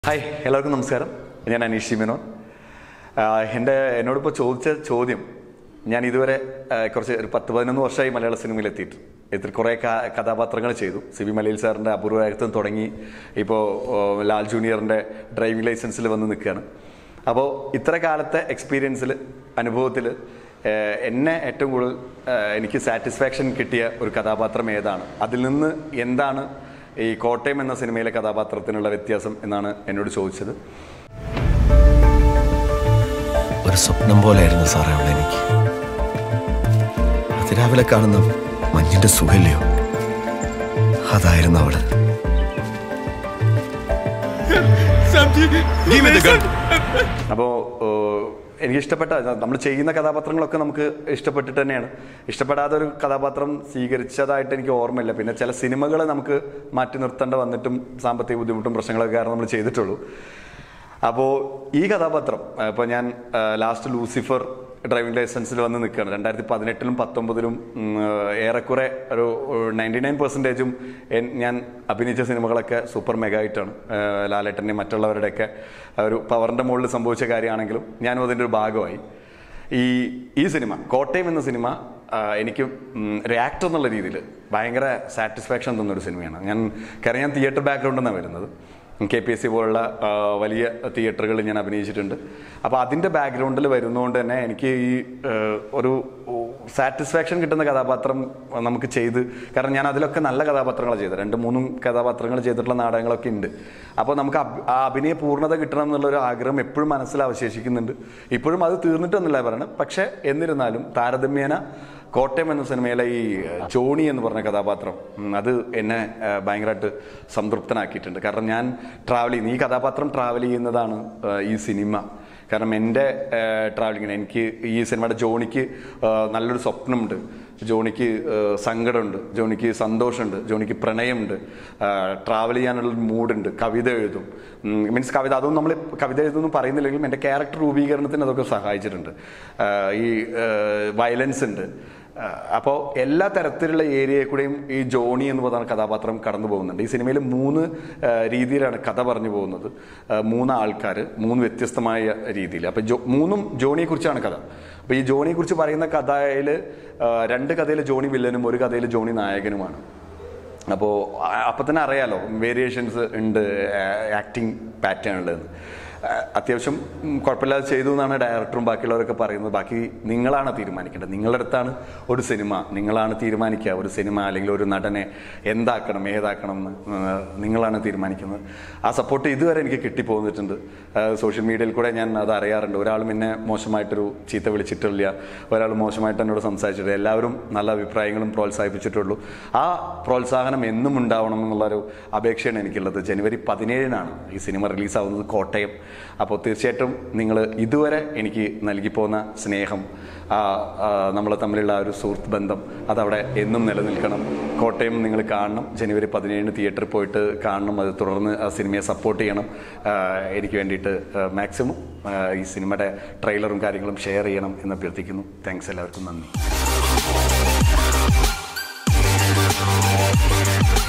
hi എല്ലാവർക്കും നമസ്കാരം ഞാൻ അനീഷ് മേനോൻ ആഹ് എൻ്റെ എന്നോടിപ്പോൾ ചോദിച്ച ചോദ്യം ഞാൻ ഇതുവരെ ആഹ് കുറച്ച് ഒരു പത്ത് പതിനൊന്ന് വർഷമായി മലയാള സിനിമയിൽ എത്തിയിട്ട് ഇത്ര കുറേ ക- കഥാപാത്രങ്ങൾ ചെയ്തു സി ബി മലയിൽ സാറിൻ്റെ അപൂർവകാര്യത്വം തുടങ്ങി ഇപ്പോൾ ലാൽ ജൂനിയറിൻ്റെ ഡ്രൈവിംഗ് ലൈസൻസിൽ വന്ന് നിൽക്കുകയാണ് അപ്പോൾ ഇത്ര കാലത്തെ എക്സ്പീരിയൻസിൽ അനുഭവത്തിൽ എന്നെ ഏറ്റവും കൂടുതൽ ആഹ് എനിക്ക് സാറ്റിസ്ഫാക്ഷൻ കിട്ടിയ ഒരു കഥാപാത്രം ഏതാണ് അതിൽ നിന്ന് എന്താണ് ഈ കോട്ടയം എന്ന സിനിമയിലെ കഥാപാത്രത്തിനുള്ള വ്യത്യാസം എന്നാണ് എന്നോട് ചോദിച്ചത് ഒരു സ്വപ്നം പോലെയായിരുന്നു സാറേ അവിടെ എനിക്ക് അതിരാവിലെ കാണുന്ന മഞ്ഞിന്റെ സുഖല്ലയോ അതായിരുന്നു അവള് അപ്പോൾ എനിക്ക് ഇഷ്ടപ്പെട്ട നമ്മൾ ചെയ്യുന്ന കഥാപാത്രങ്ങളൊക്കെ നമുക്ക് ഇഷ്ടപ്പെട്ടിട്ട് തന്നെയാണ് ഇഷ്ടപ്പെടാത്ത ഒരു കഥാപാത്രം സ്വീകരിച്ചതായിട്ട് എനിക്ക് ഓർമ്മയില്ല പിന്നെ ചില സിനിമകൾ നമുക്ക് മാറ്റി നിർത്തേണ്ട വന്നിട്ടും സാമ്പത്തിക ബുദ്ധിമുട്ടും പ്രശ്നങ്ങളൊക്കെ കാരണം നമ്മൾ ചെയ്തിട്ടുള്ളൂ അപ്പോൾ ഈ കഥാപാത്രം ഇപ്പോൾ ഞാൻ ലാസ്റ്റ് ലൂസിഫർ ഡ്രൈവിംഗ് ലൈസൻസിൽ വന്ന് നിൽക്കുകയാണ് രണ്ടായിരത്തി പതിനെട്ടിലും പത്തൊമ്പതിലും ഉം, ഏറെക്കുറെ ഒരു നയൻറ്റി നയൻ പെർസെൻറ്റേജും ഞാൻ അഭിനയിച്ച സിനിമകളൊക്കെ സൂപ്പർ മെഗാ ആയിട്ടാണ് ലാലേട്ടൻ്റെയും മറ്റുള്ളവരുടെയൊക്കെ ഒരു പവറിൻ്റെ മുകളിൽ സംഭവിച്ച കാര്യമാണെങ്കിലും ഞാനും അതിൻ്റെ ഒരു ഭാഗമായി ഈ ഈ സിനിമ കോട്ടയം എന്ന സിനിമ ആ, എനിക്ക് ഉം, ഒരു ആക്ടർ എന്നുള്ള രീതിയിൽ ഭയങ്കര സാറ്റിസ്ഫാക്ഷൻ തന്നൊരു സിനിമയാണ് ഞാൻ കാരണം ഞാൻ തിയേറ്റർ ബാക്ക്ഗ്രൗണ്ടിൽ നിന്നാണ് വരുന്നത് കെ പി എസ് സി പോലുള്ള ആ, വലിയ തിയേറ്ററുകളിൽ ഞാൻ അഭിനയിച്ചിട്ടുണ്ട് അപ്പോൾ അതിൻ്റെ ബാക്ക്ഗ്രൗണ്ടിൽ വരുന്നതുകൊണ്ട് തന്നെ എനിക്ക് ഈ ആ, ഒരു സാറ്റിസ്ഫാക്ഷൻ കിട്ടുന്ന കഥാപാത്രം നമുക്ക് ചെയ്ത് കാരണം ഞാൻ അതിലൊക്കെ നല്ല കഥാപാത്രങ്ങളാണ് ചെയ്തത് രണ്ട് മൂന്നും കഥാപാത്രങ്ങൾ ചെയ്തിട്ടുള്ള നാടകങ്ങളൊക്കെ ഉണ്ട് അപ്പോൾ നമുക്ക് അഭി- ആ അഭിനയ പൂർണ്ണത കിട്ടണം എന്നുള്ളൊരു ആഗ്രഹം എപ്പോഴും മനസ്സിൽ അവശേഷിക്കുന്നുണ്ട് ഇപ്പോഴും അത് തീർന്നിട്ടൊന്നുമില്ല പറയണം പക്ഷേ എന്നിരുന്നാലും താരതമ്യേന കോട്ടയം എന്ന സിനിമയിലെ ഈ ഏഹ്, ജോണി എന്ന് പറഞ്ഞ കഥാപാത്രം ഉം, അത് എന്നെ ഏഹ്, ഭയങ്കരമായിട്ട് സംതൃപ്തനാക്കിയിട്ടുണ്ട് കാരണം ഞാൻ ട്രാവൽ ചെയ്യുന്ന ഈ കഥാപാത്രം ട്രാവൽ ചെയ്യുന്നതാണ് ഏഹ്, ഈ സിനിമ കാരണം എൻ്റെ ട്രാവലിങ്ങിന് എനിക്ക് ഈ സിനിമയുടെ ജോണിക്ക് ഏഹ്, നല്ലൊരു സ്വപ്നമുണ്ട് ജോണിക്ക് ഏഹ്, സങ്കടമുണ്ട് ജോണിക്ക് സന്തോഷമുണ്ട് ജോണിക്ക് പ്രണയമുണ്ട് ട്രാവൽ ചെയ്യാനുള്ള മൂഡുണ്ട് കവിത എഴുതും മീൻസ് കവിത അതൊന്നും നമ്മൾ കവിത എഴുതുമെന്ന് പറയുന്നില്ലെങ്കിലും എൻ്റെ ക്യാരക്ടർ രൂപീകരണത്തിന് അതൊക്കെ സഹായിച്ചിട്ടുണ്ട് ഏഹ്, ഈ വയലൻസ് ഉണ്ട് അപ്പോൾ എല്ലാ തരത്തിലുള്ള ഏരിയയിൽ കൂടെയും ഈ ജോണി എന്ന് പറയുന്ന കഥാപാത്രം കടന്നു പോകുന്നുണ്ട് ഈ സിനിമയിൽ മൂന്ന് ആ, രീതിയിലാണ് കഥ പറഞ്ഞു പോകുന്നത് ആ, മൂന്ന് ആൾക്കാർ മൂന്ന് വ്യത്യസ്തമായ രീതിയിൽ അപ്പോൾ ജോ മൂന്നും ജോണിയെ കുറിച്ചാണ് കഥ അപ്പോൾ ഈ ജോണിയെ കുറിച്ച് പറയുന്ന കഥയിൽ രണ്ട് കഥയിൽ ജോണി വില്ലനും ഒരു കഥയിൽ ജോണി നായകനുമാണ് അപ്പോൾ അപ്പം തന്നെ അറിയാലോ വേരിയേഷൻസ് ഉണ്ട് ആക്ടിങ് പാറ്റേണിൽ അത്യാവശ്യം ഉം, കുഴപ്പമില്ലാതെ ചെയ്തു എന്നാണ് ഡയറക്ടറും ബാക്കിയുള്ളവരൊക്കെ പറയുന്നത് ബാക്കി നിങ്ങളാണ് തീരുമാനിക്കേണ്ടത് നിങ്ങളുടെ അടുത്താണ് ഒരു സിനിമ നിങ്ങളാണ് തീരുമാനിക്കുക ഒരു സിനിമ അല്ലെങ്കിൽ ഒരു നടനെ എന്താക്കണം ഏതാക്കണം എന്ന് ആ, നിങ്ങളാണ് തീരുമാനിക്കുന്നത് ആ സപ്പോർട്ട് ഇതുവരെ എനിക്ക് കിട്ടിപ്പോന്നിട്ടുണ്ട് സോഷ്യൽ മീഡിയയിൽ കൂടെ ഞാൻ അത് അറിയാറുണ്ട് ഒരാളും എന്നെ മോശമായിട്ടൊരു ചീത്ത വിളിച്ചിട്ടില്ല ഒരാൾ മോശമായിട്ട് എന്നോട് സംസാരിച്ചിട്ടില്ല എല്ലാവരും നല്ല അഭിപ്രായങ്ങളും പ്രോത്സാഹിപ്പിച്ചിട്ടുള്ളൂ ആ പ്രോത്സാഹനം എന്നും ഉണ്ടാവണം എന്നുള്ളൊരു അപേക്ഷയാണ് എനിക്കുള്ളത് ജനുവരി പതിനേഴിനാണ് ഈ സിനിമ റിലീസാവുന്നത് കോട്ടയം അപ്പോൾ തീർച്ചയായിട്ടും നിങ്ങൾ ഇതുവരെ എനിക്ക് നൽകിപ്പോന്ന സ്നേഹം നമ്മൾ തമ്മിലുള്ള ആ ഒരു സുഹൃത്ത് ബന്ധം അതവിടെ എന്നും നിലനിൽക്കണം കോട്ടയം നിങ്ങൾ കാണണം ജനുവരി പതിനേഴിന് തിയേറ്ററിൽ പോയിട്ട് കാണണം അത് തുടർന്ന് ആ സിനിമയെ സപ്പോർട്ട് ചെയ്യണം ആ, എനിക്ക് വേണ്ടിയിട്ട് മാക്സിമം ഈ സിനിമയുടെ ട്രെയിലറും കാര്യങ്ങളും ഷെയർ ചെയ്യണം എന്ന് അഭ്യർത്ഥിക്കുന്നു താങ്ക്സ് എല്ലാവർക്കും നന്ദി